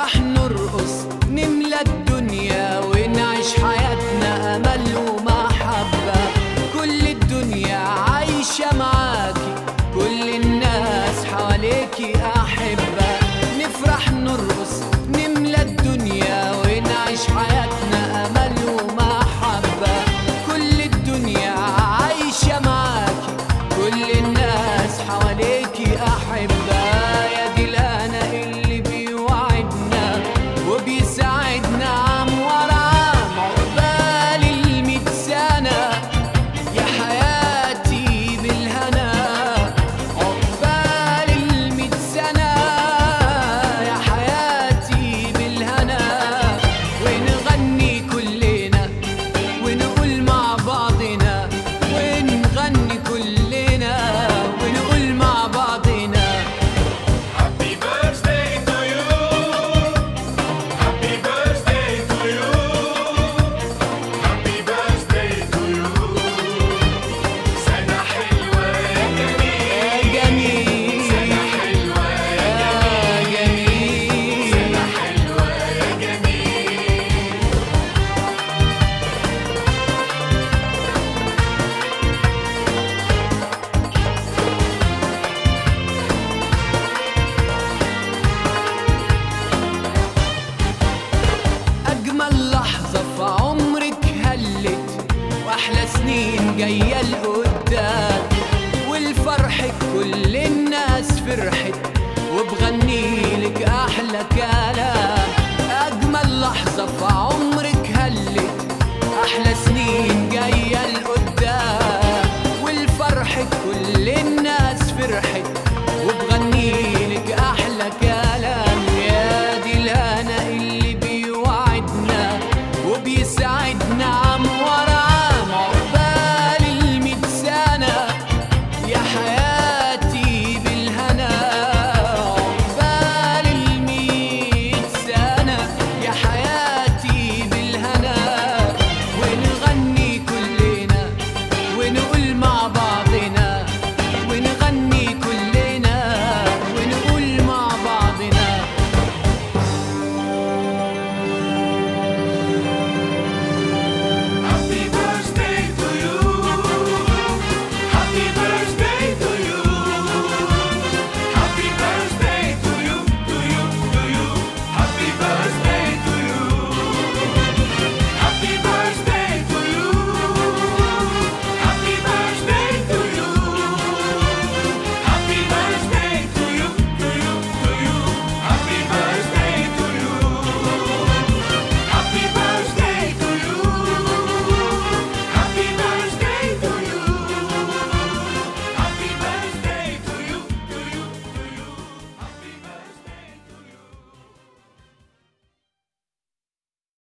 نفرح نرقص نملى الدنيا ونعيش حياتنا أمل ومحبة كل الدنيا عايشة معاكي كل الناس حواليكي أحبة نفرح نرقص نملى الدنيا ونعيش حياتنا أمل ومحبة كل الدنيا عايشة معاكي كل الناس حواليكي أحبة يا دي الأنا اللي بيوعدنا وبيساعدنا عام ورا عام عقبال الميت سنة يا حياتي بالهنا عقبال الميت سنة يا حياتي بالهنا ونغني كلنا ونقول مع بعضنا ونغني كلنا ونقول مع بعضنا Happy birthday to you. Happy birthday to you. Happy birthday to you. سنة حلوة يا جميل. يا جميل سنة حلوة يا يا جميل سنة حلوة يا جميل. أجمل لحظة في عمرك هلت وأحلى سنين جاية لقدام والفرح كل الناس فرحت وبغنيلك أحلى كلام أجمل لحظة في عمرك هلت أحلى سنين جاية لقدام والفرح كل